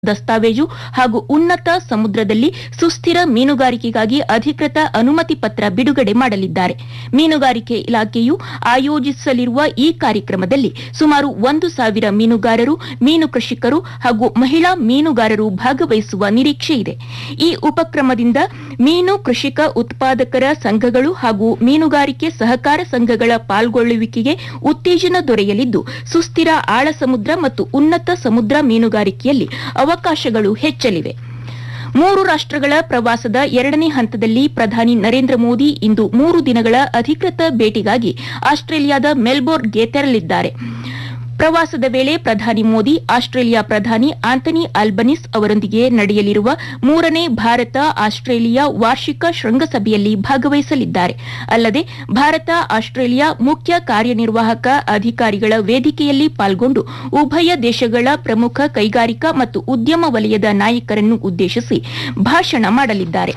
ದಸ್ತಾವೇಜು ಹಾಗೂ ಉನ್ನತ ಸಮುದ್ರದಲ್ಲಿ ಸುಸ್ಥಿರ ಮೀನುಗಾರಿಕೆಗಾಗಿ ಅಧಿಕೃತ ಅನುಮತಿ ಪತ್ರ ಬಿಡುಗಡೆ ಮಾಡಲಿದ್ದಾರೆ ಮೀನುಗಾರಿಕೆ ಇಲಾಖೆಯು ಆಯೋಜಿಸಲಿರುವ ಈ ಕಾರ್ಯಕ್ರಮದಲ್ಲಿ ಸುಮಾರು ಒಂದು ಸಾವಿರ ಮೀನುಗಾರರು ಮೀನು ಕೃಷಿಕರು ಹಾಗೂ ಮಹಿಳಾ ಮೀನುಗಾರರು ಭಾಗವಹಿಸುವ ನಿರೀಕ್ಷೆ ಇದೆ ಈ ಉಪಕ್ರಮದಿಂದ ಮೀನು ಕೃಷಿಕ ಉತ್ಪಾದಕರ ಸಂಘಗಳು ಹಾಗೂ ಮೀನುಗಾರಿಕೆ ಸಹಕಾರ ಸಂಘಗಳ ಪಾಲ್ಗೊಳ್ಳುವಿಕೆಗೆ ಉತ್ತೇಜನ ದೊರೆಯಲಿದ್ದು ಸುಸ್ಥಿರ ಆಳ ಸಮುದ್ರ ಮತ್ತು ಉನ್ನತ ಸಮುದ್ರ ಮೀನುಗಾರಿಕೆಯಲ್ಲಿ ಅವಕಾಶಗಳು ಹೆಚ್ಚಲಿವೆ ಮೂರು ರಾಷ್ಟ್ರಗಳ ಪ್ರವಾಸದ ಎರಡನೇ ಹಂತದಲ್ಲಿ ಪ್ರಧಾನಿ ನರೇಂದ್ರ ಮೋದಿ ಇಂದು ಮೂರು ದಿನಗಳ ಅಧಿಕೃತ ಭೇಟಿಗಾಗಿ ಆಸ್ಟ್ರೇಲಿಯಾದ ಮೆಲ್ಬೋರ್ನ್ಗೆ ತೆರಳಿದ್ದಾರೆ ಪ್ರವಾಸದ ವೇಳೆ ಪ್ರಧಾನಿ ಮೋದಿ ಆಸ್ಟ್ರೇಲಿಯಾ ಪ್ರಧಾನಿ ಆಂಥನಿ ಆಲ್ಬನಿಸ್ ಅವರೊಂದಿಗೆ ನಡೆಯಲಿರುವ ಮೂರನೇ ಭಾರತ ಆಸ್ಟ್ರೇಲಿಯಾ ವಾರ್ಷಿಕ ಶೃಂಗಸಭೆಯಲ್ಲಿ ಭಾಗವಹಿಸಲಿದ್ದಾರೆ ಅಲ್ಲದೆ ಭಾರತ ಆಸ್ಟ್ರೇಲಿಯಾ ಮುಖ್ಯ ಕಾರ್ಯನಿರ್ವಾಹಕ ಅಧಿಕಾರಿಗಳ ವೇದಿಕೆಯಲ್ಲಿ ಪಾಲ್ಗೊಂಡು ಉಭಯ ದೇಶಗಳ ಪ್ರಮುಖ ಕೈಗಾರಿಕಾ ಮತ್ತು ಉದ್ಯಮ ವಲಯದ ನಾಯಕರನ್ನು ಉದ್ದೇಶಿಸಿ ಭಾಷಣ ಮಾಡಲಿದ್ದಾರೆ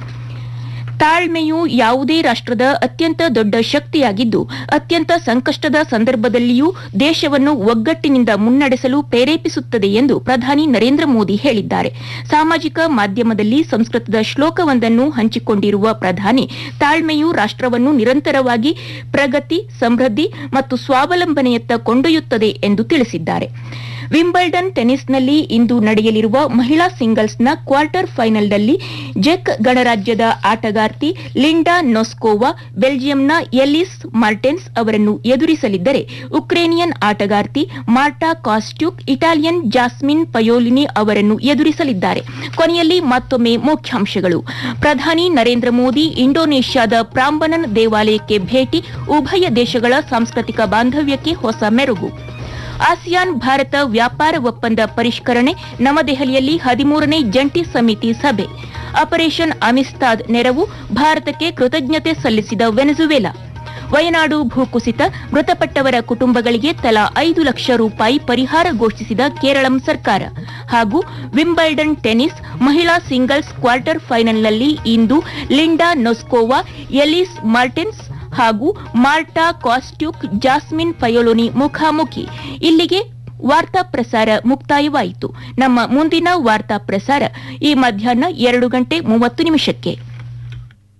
ತಾಳ್ಮೆಯು ಯಾವುದೇ ರಾಷ್ಟ್ರದ ಅತ್ಯಂತ ದೊಡ್ಡ ಶಕ್ತಿಯಾಗಿದ್ದು ಅತ್ಯಂತ ಸಂಕಷ್ಟದ ಸಂದರ್ಭದಲ್ಲಿಯೂ ದೇಶವನ್ನು ಒಗ್ಗಟ್ಟಿನಿಂದ ಮುನ್ನಡೆಸಲು ಪ್ರೇರೇಪಿಸುತ್ತದೆ ಎಂದು ಪ್ರಧಾನಿ ನರೇಂದ್ರ ಮೋದಿ ಹೇಳಿದ್ದಾರೆ ಸಾಮಾಜಿಕ ಮಾಧ್ಯಮದಲ್ಲಿ ಸಂಸ್ಕೃತದ ಶ್ಲೋಕವೊಂದನ್ನು ಹಂಚಿಕೊಂಡಿರುವ ಪ್ರಧಾನಿ ತಾಳ್ಮೆಯು ರಾಷ್ಟ್ರವನ್ನು ನಿರಂತರವಾಗಿ ಪ್ರಗತಿ ಸಮೃದ್ಧಿ ಮತ್ತು ಸ್ವಾವಲಂಬನೆಯತ್ತ ಕೊಂಡೊಯ್ಯುತ್ತದೆ ಎಂದು ತಿಳಿಸಿದ್ದಾರೆ ವಿಂಬಲ್ಡನ್ ಟೆನಿಸ್ನಲ್ಲಿ ಇಂದು ನಡೆಯಲಿರುವ ಮಹಿಳಾ ಸಿಂಗಲ್ಸ್ನ ಕ್ವಾರ್ಟರ್ ಫೈನಲ್ನಲ್ಲಿ ಜೆಕ್ ಗಣರಾಜ್ಯದ ಆಟಗಾರ್ತಿ ಲಿಂಡಾ ನೊಸ್ಕೋವಾ ಬೆಲ್ಜಿಯಂನ ಎಲಿಸ್ ಮಾರ್ಟೆನ್ಸ್ ಅವರನ್ನು ಎದುರಿಸಲಿದ್ದರೆ ಉಕ್ರೇನಿಯನ್ ಆಟಗಾರ್ತಿ Marta Kostyuk Italian Jasmine Paolini ಅವರನ್ನು ಎದುರಿಸಲಿದ್ದಾರೆ ಕೊನೆಯಲ್ಲಿ ಮತ್ತೊಮ್ಮೆ ಮುಖ್ಯಾಂಶಗಳು ಪ್ರಧಾನಿ ನರೇಂದ್ರ ಮೋದಿ ಇಂಡೋನೇಷ್ಯಾದ ಪ್ರಾಂಬನನ್ ದೇವಾಲಯಕ್ಕೆ ಭೇಟಿ ಉಭಯ ದೇಶಗಳ ಸಾಂಸ್ಕೃತಿಕ ಬಾಂಧವ್ಯಕ್ಕೆ ಹೊಸ ಮೆರುಗು ಆಸಿಯಾನ್ ಭಾರತ ವ್ಯಾಪಾರ ಒಪ್ಪಂದ ಪರಿಷ್ಕರಣೆ ನವದೆಹಲಿಯಲ್ಲಿ ಹದಿಮೂರನೇ ಜಂಟಿ ಸಮಿತಿ ಸಭೆ ಆಪರೇಷನ್ ಅಮಿಸ್ತಾದ್ ನೆರವು ಭಾರತಕ್ಕೆ ಕೃತಜ್ಞತೆ ಸಲ್ಲಿಸಿದ ವೆನೆಜುವೆಲಾ ವಯನಾಡು ಭೂಕುಸಿತ ಮೃತಪಟ್ಟವರ ಕುಟುಂಬಗಳಿಗೆ ತಲಾ ಐದು ಲಕ್ಷ ರೂಪಾಯಿ ಪರಿಹಾರ ಘೋಷಿಸಿದ ಕೇರಳಂ ಸರ್ಕಾರ ಹಾಗೂ ವಿಂಬಲ್ಡನ್ ಟೆನಿಸ್ ಮಹಿಳಾ ಸಿಂಗಲ್ಸ್ ಕ್ವಾರ್ಟರ್ ಫೈನಲ್ನಲ್ಲಿ ಇಂದು ಲಿಂಡಾ ನೊಸ್ಕೋವಾ ಎಲಿಸ್ ಮಾರ್ಟೆನ್ಸ್ ಹಾಗೂ ಮಾರ್ಟಾ ಕಾಸ್ಟ್ಯೂಕ್ ಜಾಸ್ಮಿನ್ ಪಯೋಲೋನಿ ಮುಖಾಮುಖಿ ಇಲ್ಲಿಗೆ ವಾರ್ತಾ ಪ್ರಸಾರ ಮುಕ್ತಾಯವಾಯಿತು ನಮ್ಮ ಮುಂದಿನ ವಾರ್ತಾ ಪ್ರಸಾರ ಈ ಮಧ್ಯಾಹ್ನ ಎರಡು ಗಂಟೆ ಮೂವತ್ತು ನಿಮಿಷಕ್ಕೆ